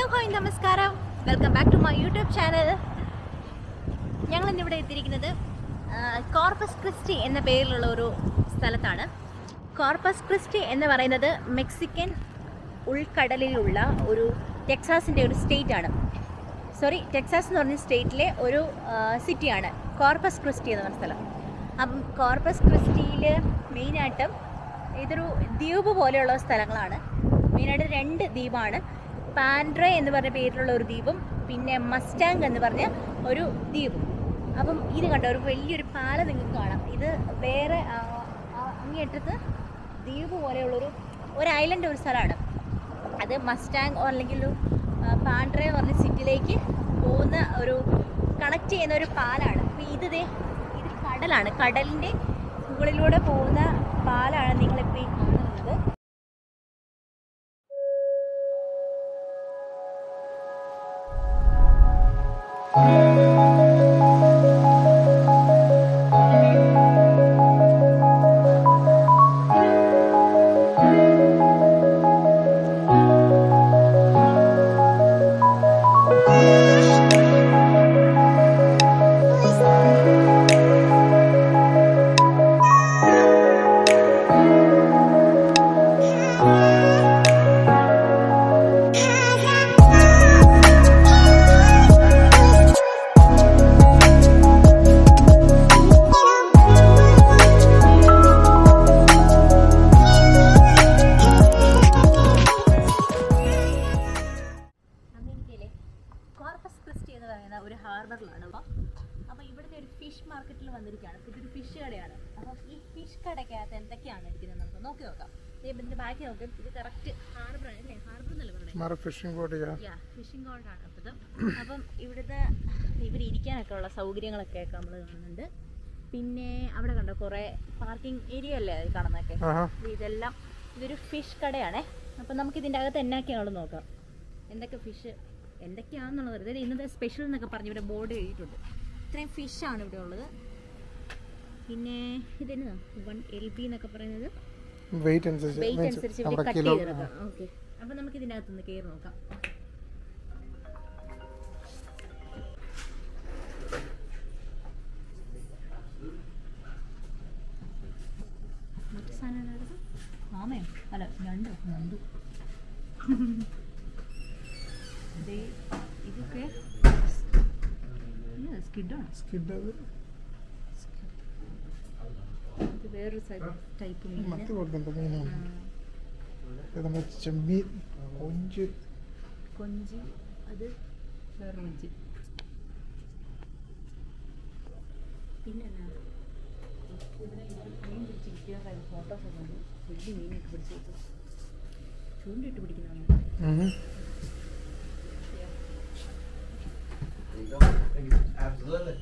Hello hi നമസ്കാരം welcome back to my YouTube channel ഞങ്ങൾ ഇന്നിവിടെ എത്തിയിരിക്കുന്നത് ആ, കോർപ്പസ് ക്രിസ്റ്റി എന്ന പേരിലുള്ള ഒരു സ്ഥലത്താണ് കോർപ്പസ് ക്രിസ്റ്റി എന്ന് പറയുന്നത് മെക്സിക്കൻ ഉൾക്കടലിലുള്ള ഒരു ടെക്സാസിൻ്റെ ഒരു സ്റ്റേറ്റ് ആണ് സോറി ടെക്സാസ് എന്ന് പറഞ്ഞ സ്റ്റേറ്റിലെ ഒരു സിറ്റിയാണ് കോർപ്പസ് ക്രിസ്റ്റി എന്ന് പറഞ്ഞ സ്ഥലം അപ്പം കോർപ്പസ് ക്രിസ്റ്റിയിൽ മെയിനായിട്ടും ഇതൊരു ദ്വീപ് പോലെയുള്ള സ്ഥലങ്ങളാണ് മെയിനായിട്ട് രണ്ട് ദ്വീപാണ് പാൻഡ്ര എന്ന് പറഞ്ഞ പേരിലുള്ള ഒരു ദ്വീപും പിന്നെ മസ്റ്റാങ് എന്ന് പറഞ്ഞ ഒരു ദ്വീപും അപ്പം ഇത് കണ്ടോ ഒരു വലിയൊരു പാലം നിങ്ങൾക്ക് കാണാം ഇത് വേറെ ആ, ആ, അങ്ങേയറ്റത്ത് ദ്വീപ് പോലെയുള്ളൊരു ഒരു ഐലൻഡ് ഒരു സ്ഥലമാണ് അത് മസ്റ്റാങ് അല്ലെങ്കിൽ ഒരു ആ, പാൻഡ്ര എന്ന് പറഞ്ഞ സിറ്റിയിലേക്ക് പോകുന്ന ഒരു കണക്ട് ചെയ്യുന്ന ഒരു പാലാണ് അപ്പോൾ ഇത് ദേ ഇത് കടലാണ് കടലിൻ്റെ മുകളിലൂടെ പോകുന്ന പാലാണ് നിങ്ങളിപ്പോൾ ഈ കാണുന്നത് അമേരിക്കയിലെ കോർപ്പസ് ക്രിസ്റ്റി എന്ന് പറയുന്ന ഒരു ഹാർബറിലാണ് അപ്പോൾ അപ്പോൾ ഇവിടുത്തെ ഒരു ഫിഷ് മാർക്കറ്റിൽ വന്നിരിക്കുകയാണ് അപ്പോൾ ഇതൊരു ഫിഷ് കടയാണ് അപ്പോൾ ഈ ഫിഷ് കടയ്ക്കകത്ത് എന്തൊക്കെയാണ് ഇരിക്കുന്നത് നമുക്ക് നോക്കി നോക്കാം ദേ ഇതിൻ്റെ ബാക്കി നോക്കാം ഇത് കറക്റ്റ് ഹാർബറാണ് അല്ലേ ഹാർബർ എന്നല്ലേ പറയുന്നത് മറ ഫിഷിംഗ് ബോട്ട് ചെയ്യാം യാ ഫിഷിംഗ് കോണ്ടാണ് അപ്പോൾ ഇത് അപ്പം ഇവിടുത്തെ ഇവർ ഇരിക്കാനൊക്കെ ഉള്ള സൗകര്യങ്ങളൊക്കെ നമ്മൾ കാണുന്നുണ്ട് പിന്നെ അവിടെ കണ്ടോ കുറേ പാർക്കിംഗ് ഏരിയ അല്ലേ അത് കാണുന്നതൊക്കെ ആഹാ അപ്പോൾ ഇതെല്ലാം ഇതൊരു ഫിഷ് കടയാണേ അപ്പം നമുക്ക് ഇതിൻ്റെ അകത്ത് എന്നൊക്കെയാണെന്ന് നോക്കാം എന്തൊക്കെ ഫിഷ് എന്തൊക്കെയാണെന്നുള്ളത് അതായത് ഇന്നത്തെ സ്പെഷ്യൽ എന്നൊക്കെ പറഞ്ഞ് ഇവിടെ ബോർഡ് എഴുതിയിട്ടുണ്ട് ഇത്രയും ഫിഷാണ് ഇവിടെ ഉള്ളത് പിന്നെ ഇതിന് വൺ എൽ ബി എന്നൊക്കെ പറയുന്നത് വെയിറ്റ് അനുസരിച്ച് വെയിറ്റ് means അനുസരിച്ച് നമ്മുടെ കട്ട് കിലോ ചെയ്തെടുക്കാം ഓക്കെ അപ്പം നമുക്ക് ഇതിൻ്റെ അകത്തുനിന്ന് കയറി നോക്കാം മറ്റു സാധനം ആമയോ അല്ല ഞണ്ടോ ഞണ്ടു ദേ, ഇതൊക്കെ സ്കിഡാണ് സ്കിഡ് അത് ഇത് വേറൊരു ടൈപ്പ് മീൻ മത്തി കൊടുക്കണ്ട മീനാണ് ഇത് നമ്മുടെ ചെമ്മീൻ കൊഞ്ച് കൊഞ്ചി അത് വേറെ കൊഞ്ചി പിന്നെ എന്നാ? ഇവിടെ ഒരു മീൻ പിടിച്ചിരിക്കുന്ന ഫോട്ടോസ് ഒക്കെ ഉണ്ട് വലിയ മീനൊക്കെ പിടിച്ച് വെച്ചു ചൂണ്ടിട്ട് പിടിക്കുന്നതാണ് ഉം. Absolutely.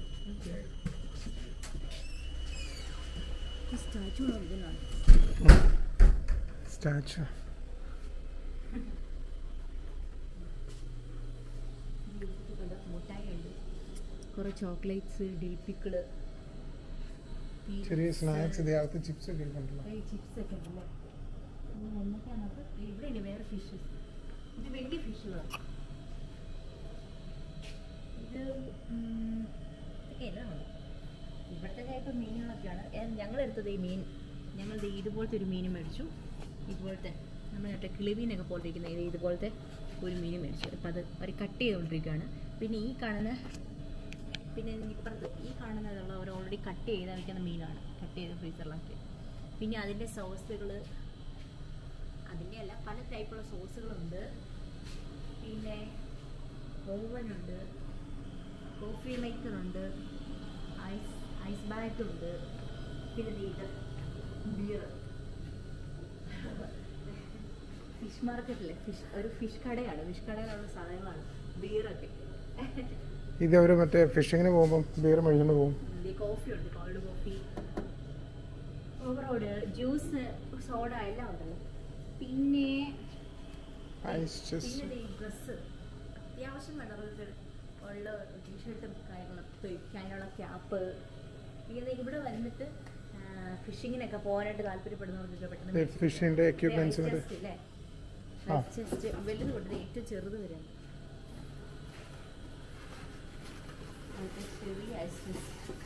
ഈ സ്റ്റാച്ചു ഇതിനാണ് സ്റ്റാച്ചു മുട്ടായി ഉണ്ട് കുറേ ചോക്ലേറ്റ്സ് ഡീപ്പിക്കിള് ചെറിയ സ്നാക്സ് ഇതിനകത്ത് ചിപ്സ് ഒക്കെ ഇരിക്കണ്ടല്ലോ ചിപ്സ് ഒക്കെ ഉണ്ടല്ലേ ഉം, എന്തൊക്കെയാണത് ഇവിടെ ഇല്ല വേറെ ഫിഷ് ഇത് വലിയ ഫിഷുകളാണ് ഇത് ഉം, ഇതൊക്കെ എന്നാണ് ഇവിടുത്തെ ടൈപ്പ് മീനുകളൊക്കെയാണ് ഞങ്ങൾ എടുത്തത് ഈ മീൻ ഞങ്ങൾ ദേ ഇതുപോലത്തെ ഒരു മീൻ മേടിച്ചു ഇതുപോലത്തെ നമ്മൾ മറ്റേ കിളിമീനൊക്കെ പോലെ ഇരിക്കുന്ന ഇത് ഇതുപോലത്തെ ഒരു മീൻ മേടിച്ചു അപ്പം അത് അവർ കട്ട് ചെയ്തുകൊണ്ടിരിക്കുകയാണ് പിന്നെ ഈ കാണുന്ന പിന്നെ ഇപ്പുറത്ത് ഈ കാണുന്നതുള്ള അവർ ഓൾറെഡി കട്ട് ചെയ്ത് വയ്ക്കുന്ന മീനാണ് കട്ട് ചെയ്ത് ഫ്രീസറിലാക്കി പിന്നെ അതിൻ്റെ സോസുകൾ അതിൻ്റെ അല്ല പല ടൈപ്പുള്ള സോസുകളുണ്ട് പിന്നെ ഓവനുണ്ട് കോഫി മേക്കറുണ്ട് ഐസ് ഐസ് ബാഗ് ഉണ്ട് പിന്നെ ദേ ഇത് ബിയർ ഫിഷ് മാർക്കറ്റിലെ ഫിഷ് ഒരു ഫിഷ് കടയാണ് ഫിഷ് കടയിലുള്ള സാധനങ്ങളാണ് ബിയറൊക്കെ ഇത് അവർ മറ്റേ ഫിഷിങ്ങിന് പോകുമ്പോൾ ബീർ മേടിച്ചുകൊണ്ട് പോകും കോഫി ഉണ്ട് കോൾഡ് കോഫി ഓവറോഡ് ജ്യൂസ് സോഡ എല്ലാം ഉണ്ടല്ലോ പിന്നെ ഐസ് ചെസ് പിന്നെ ഈ ഡ്രസ്സ് അത്യാവശ്യം വേണ്ടവർക്ക് ഉള്ള ടീഷർട്ടും കാര്യങ്ങളൊക്കെ അതിനുള്ള ക്യാപ്പ് പിന്നെ ഇവിടെ വന്നിട്ട് ഫിഷിങ്ങിനൊക്കെ പോകാനായിട്ട് താല്പര്യപ്പെടുന്നവർക്ക് പെട്ടെന്ന് ഫിഷിന്റെ എക്യുപ്മെന്റ്സ് ചെസ്റ്റ് അല്ലേ ആ. ചെസ്റ്റ് വലുത് കൊണ്ട് ഏറ്റവും ചെറുത് വരെ മറ്റേ ചെറിയ ഐസ്ക്രീം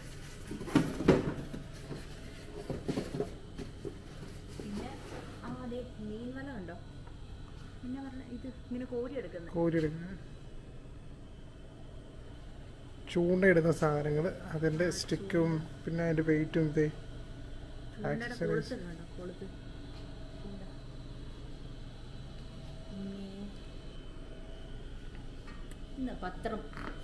പിന്നെ ആ അതെ മീൻ വല ഉണ്ടോ പിന്നെ പറഞ്ഞ ഇത് ഇങ്ങനെ കോരി എടുക്കുന്നത് കോരിയെടുക്കുക ചൂണ്ടയിടുന്ന സാധനങ്ങൾ അതിൻ്റെ സ്റ്റിക്കും പിന്നെ അതിൻ്റെ വെയിറ്റും ഇതേ ചൂണ്ടയുടെ Accessories. കൊളുത്ത് കണ്ടോ കൊളുത്ത് ചൂണ്ട പിന്നെ ഇന്ന് പത്രം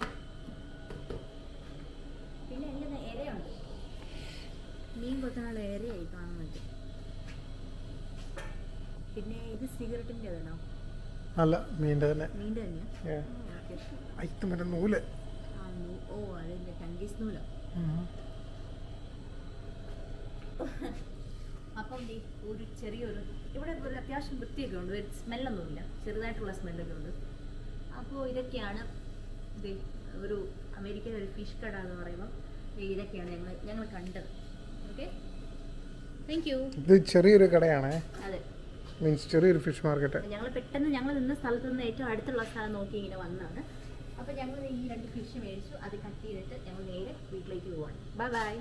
പിന്നെ എൻ്റെ ഇരയുണ്ട് മീൻ കൊത്താനുള്ള ഇരയായി കാണാൻ പറ്റും പിന്നെ ഇത് സിഗരറ്റിൻ്റെ ആണോ അല്ല മീൻ്റെ തന്നെ മീൻ്റെ തന്നെയാ Yeah. ഓക്കെ അയിത്ത് മറ്റേ നൂല് ആ നൂ- ഓ അതിൻ്റെ ടങ്കീസ് നൂലോ അപ്പം ദേ ഒരു ചെറിയൊരു ഇവിടെ ഒരു അത്യാവശ്യം വൃത്തിയൊക്കെ ഉണ്ട് ഒരു സ്മെല്ലൊന്നുമില്ല ചെറുതായിട്ടുള്ള സ്മെല്ലൊക്കെ ഉണ്ട് അപ്പോൾ ഇതൊക്കെയാണ് ദേ ഒരു അമേരിക്കൻ ഒരു ഫിഷ് കട എന്ന് പറയുമ്പോൾ ദേ ഇതൊക്കെയാണ് ഞങ്ങൾ ഞങ്ങൾ കണ്ടത് ഓക്കെ താങ്ക് യു ഇത് ചെറിയൊരു കടയാണേ അതെ മീൻസ് ചെറിയൊരു ഫിഷ് മാർക്കറ്റ് ഞങ്ങൾ പെട്ടെന്ന് ഞങ്ങൾ നിന്ന സ്ഥലത്ത് നിന്ന് ഏറ്റവും അടുത്തുള്ള സ്ഥലം നോക്കി ഇങ്ങനെ വന്നതാണ് അപ്പോൾ ഞങ്ങൾ ഈ രണ്ട് ഫിഷ് മേടിച്ചു അത് കട്ട് ചെയ്തിട്ട് ഞങ്ങൾ നേരെ വീട്ടിലേക്ക് പോവാണ് ബൈ ബൈ